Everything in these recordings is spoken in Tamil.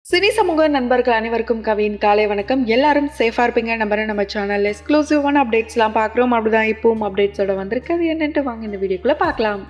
சினி சமூக நண்பர்கள் அனைவருக்கும் கவியின் காலை வணக்கம் எல்லாரும் சேஃபாக இருப்பீங்க நம்புற நம்ம சேனல் எக்ஸ்க்ளூசிவான அப்டேட்ஸ்லாம் பார்க்குறோம் அப்படிதான் இப்போவும் அப்டேட்ஸோட வந்திருக்கு அது என்னன்ட்டு வாங்க இந்த வீடியோக்குள்ளே பார்க்கலாம்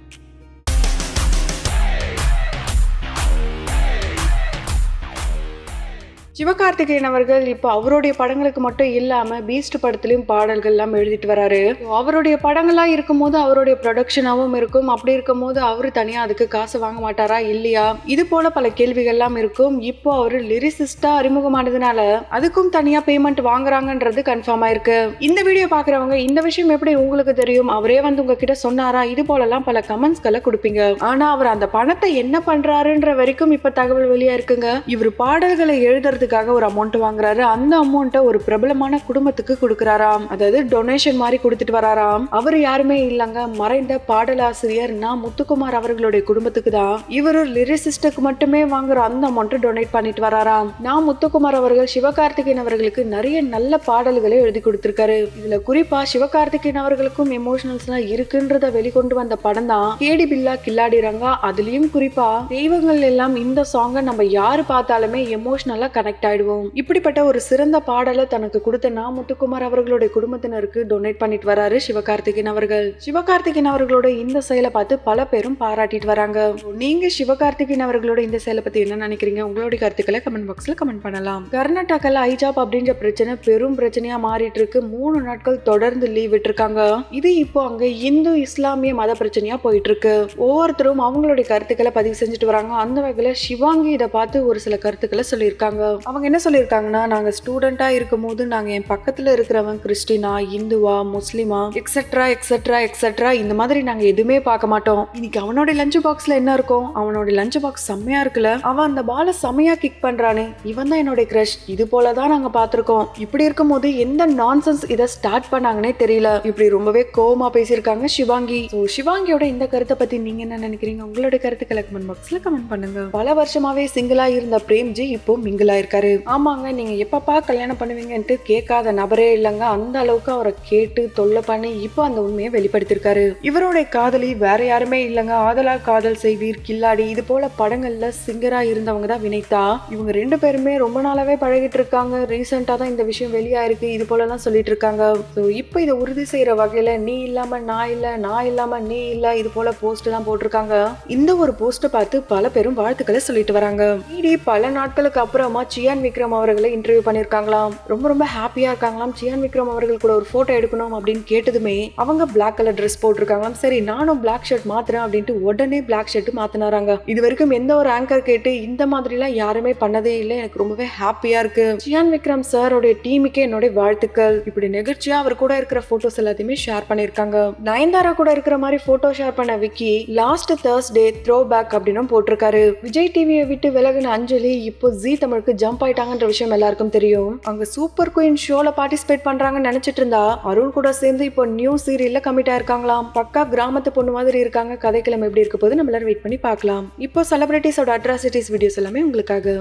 சிவகார்த்திகேயன் அவர்கள் இப்போ அவருடைய படங்களுக்கு மட்டும் இல்லாமல் பீஸ்ட் படத்துலையும் பாடல்கள்லாம் எழுதிட்டு வராரு அவருடைய படங்கள்லாம் இருக்கும்போது அவருடைய ப்ரொடக்ஷனாகவும் இருக்கும் அப்படி இருக்கும்போது அவர் தனியாக அதுக்கு காசு வாங்க மாட்டாரா இல்லையா இது போல பல கேள்விகள்லாம் இருக்கும் இப்போ அவர் லிரிசிஸ்டா அறிமுகமானதுனால அதுக்கும் தனியாக பேமெண்ட் வாங்குறாங்கன்றது கன்ஃபார்ம் ஆயிருக்கு இந்த வீடியோ பார்க்குறவங்க இந்த விஷயம் எப்படி உங்களுக்கு தெரியும் அவரே வந்து உங்ககிட்ட சொன்னாரா இது போலலாம் பல கமெண்ட்ஸ்களை கொடுப்பீங்க ஆனா அவர் அந்த பணத்தை என்ன பண்றாருன்ற வரைக்கும் இப்ப தகவல் வெளியா இருக்குங்க இவர் பாடல்களை எழுதுறதுக்காக ஒரு அமௌண்ட் வாங்குறாரு அந்த அமௌண்ட்டை ஒரு பிரபலமான குடும்பத்துக்கு கொடுக்கறாராம் அதாவது டொனேஷன் மாதிரி கொடுத்துட்டு வராராம் அவர் யாருமே இல்லங்க மறைந்த பாடலாசிரியர் நான் முத்துக்குமார் அவர்களுடைய குடும்பத்துக்கு தான் இவர் லிரிசிஸ்டுக்கு மட்டுமே வாங்குற அந்த அமௌண்ட்டை டொனேட் பண்ணிட்டு வராராம் நான் முத்துக்குமார் அவர்கள் சிவகார்த்திகேயன் அவர்களுக்கு நிறைய நல்ல பாடல்களை எழுதி கொடுத்திருக்காரு இதுல குறிப்பா சிவகார்த்திகேயன் அவர்களுக்கும் எமோஷனல்ஸ்லாம் இருக்குன்றத வெளிக்கொண்டு வந்த படம் தான் கேடி பில்லா கில்லாடி ரங்கா அதுலயும் குறிப்பா தெய்வங்கள் எல்லாம் இந்த சாங்கை நம்ம யாரு பார்த்தாலுமே எமோஷனலா கனெக்ட் ஆயிடுவோம் இப்படிப்பட்ட ஒரு சிறந்த பாடலை தனக்கு கொடுத்த நான் முத்துக்குமார் அவர்களுடைய குடும்பத்தினருக்கு டொனேட் பண்ணிட்டு வராரு சிவகார்த்திகேயன் அவர்கள் சிவகார்த்திகேயன் அவர்களோட இந்த செயலை பார்த்து பல பேரும் பாராட்டிட்டு வராங்க நீங்க சிவகார்த்திகேயன் அவர்களோட இந்த செயலை பத்தி என்ன நினைக்கிறீங்க உங்களுடைய கருத்துக்களை கமெண்ட் பாக்ஸ்ல கமெண்ட் பண்ணலாம் கர்நாடகால ஐஜாப் அப்படின்ற பிரச்சனை பெரும் பிரச்சனையா மாறிட்டு இருக்கு மூணு நாட்கள் தொடர்ந்து லீவ் விட்டுருக்காங்க இது இப்போ அங்க இந்து இஸ்லாமிய மத பிரச்சனையா போயிட்டு இருக்கு ஒவ்வொருத்தரும் அவங்களுடைய கருத்துக்களை பதிவு செஞ்சுட்டு வராங்க அந்த வகையில சிவாங்கி இதை பார்த்து ஒரு சில கருத்துக்களை சொல்லியிருக்காங்க அவங்க என்ன சொல்லியிருக்காங்கன்னா நாங்க ஸ்டூடெண்டா இருக்கும் போது நாங்க என் பக்கத்துல இருக்கிறவன் கிறிஸ்டினா இந்துவா முஸ்லிமா எக்ஸெட்ரா எக்ஸெட்ரா எக்ஸெட்ரா இந்த மாதிரி நாங்க எதுவுமே பார்க்க மாட்டோம் இன்னைக்கு அவனோட லஞ்ச் பாக்ஸ்ல என்ன இருக்கும் அவனோட லஞ்ச் பாக்ஸ் செம்மையா இருக்குல்ல அவன் அந்த பாலை செம்மையா கிக் பண்றானே இவன் தான் என்னோட கிரஷ் இது போலதான் நாங்க பார்த்திருக்கோம் இப்படி இருக்கும்போது எந்த நான்சென்ஸ் இதை ஸ்டார்ட் பண்ணாங்கன்னே தெரியல இப்படி ரொம்பவே கோவமா பேசியிருக்காங்க சிவாங்கி ஸோ சிவாங்கியோட இந்த கருத்தை பத்தி நீங்க என்ன நினைக்கிறீங்க உங்களோட கருத்துக்களை கமெண்ட் பாக்ஸ்ல கமெண்ட் பண்ணுங்க பல வருஷமாவே சிங்கிளா இருந்த பிரேம்ஜி இப்போ மிங்கிள் ஆயிருக்காரு ஆமாங்க நீங்க எப்பப்பா கல்யாணம் பண்ணுவீங்கன்ட்டு கேட்காத நபரே இல்லைங்க அந்த அளவுக்கு அவரை கேட்டு தொல்லை பண்ணி இப்போ அந்த உண்மையை வெளிப்படுத்திருக்காரு இவருடைய காதலி வேற யாருமே இல்லைங்க ஆதலா காதல் செய்வீர் கில்லாடி இது போல படங்கள்ல சிங்கரா இருந்தவங்க தான் வினைத்தா இவங்க ரெண்டு பேருமே ரொம்ப நாளாவே பழகிட்டு இருக்காங்க ரீசெண்டா தான் இந்த விஷயம் வெளியாயிருக்கு இது போலலாம் சொல்லிட்டு இருக்காங்க ஸோ இப்போ இதை உறுதி செய்யற வகையில நீ இல்லாம நான் இல்ல நான் இல்லாம நீ இல்ல இது போல போஸ்ட் எல்லாம் போட்டிருக்காங்க இந்த ஒரு போஸ்ட்டை பார்த்து பல பேரும் வாழ்த்துக்களை சொல்லிட்டு வராங்க நீடி பல நாட்களுக்கு அப்புறமா சியான் விக்ரம் அவர்களை இன்டர்வியூ பண்ணிருக்காங்களாம் ரொம்ப ரொம்ப ஹாப்பியா இருக்காங்களாம் சியான் விக்ரம் அவர்கள் கூட ஒரு போட்டோ எடுக்கணும் அப்படின்னு கேட்டதுமே அவங்க பிளாக் கலர் ட்ரெஸ் போட்டிருக்காங்களாம் சரி நானும் பிளாக் ஷர்ட் மாத்துறேன் அப்படின்ட்டு உடனே பிளாக் ஷர்ட் மாத்தினாராங்க இது வரைக்கும் எந்த ஒரு ஆங்கர் கேட்டு இந்த மாதிரிலாம் யாருமே பண்ணதே இல்லை எனக்கு ரொம்பவே ஹாப்பியா இருக்கு சியான் விக்ரம் சாரோடைய டீமுக்கே என்னுடைய வாழ்த்துக்கள் இப்படி நிகழ்ச்சியா அவர் கூட இருக்கிற போட்டோஸ் எல்லாத்தையுமே ஷேர் பண்ணிருக்காங்க நயன்தாரா கூட இருக்கிற மாதிரி போட்டோ ஷேர் பண்ண Vikki last Thursday throw back அப்படின்னு போட்டிருக்காரு விஜய் டிவியை விட்டு விலகின அஞ்சலி இப்போ ஜி தமிழுக்கு ஜம்ப் ஆயிட்டாங்கன்ற விஷயம் எல்லாருக்கும் தெரியும் அங்க சூப்பர் குயின் ஷோல பார்ட்டிசிபேட் பண்றாங்கன்னு நினைச்சிட்டு இருந்தா அருண் கூட சேர்ந்து இப்போ நியூ சீரியல்ல கமிட் ஆயிருக்காங்களாம் பக்கா கிராமத்து பொண்ணு மாதிரி இருக்காங்க கதைக்கிழமை எப்படி இருக்க போது நம்ம எல்லாரும் வெயிட் பண்ணி பார்க்கலாம் இப்போ செலிபிரிட்டிஸோட அட்ராசிட்டிஸ் வீடியோஸ் எல்லாமே உங்களுக்காக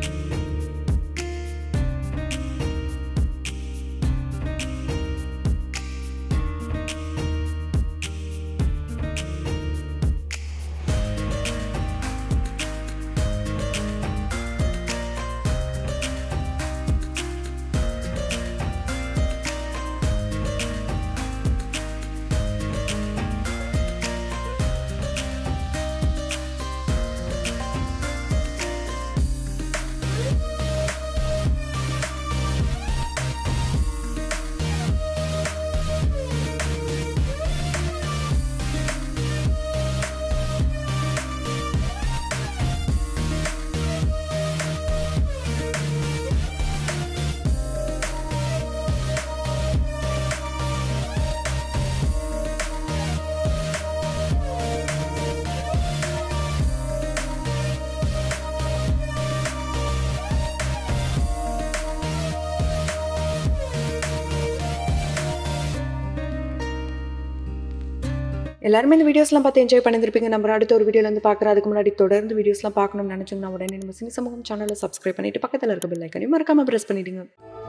எல்லாருமே இந்த வீடியோஸ்லாம் பார்த்து என்ஜாய் பண்ணியிருப்பீங்க நம்ம அடுத்த ஒரு வீடியோல வந்து பார்க்குற அதுக்கு முன்னாடி தொடர்ந்து வீடியோஸ்லாம் பார்க்கணும்னு நினச்சிங்கன்னா உடனே நம்ம சினி சமூகம் சேனலை சப்ஸ்கிரைப் பண்ணிட்டு பக்கத்தில் இருக்க பெல் ஐக்கனையும் மறக்காம ப்ரெஸ் பண்ணிடுங்க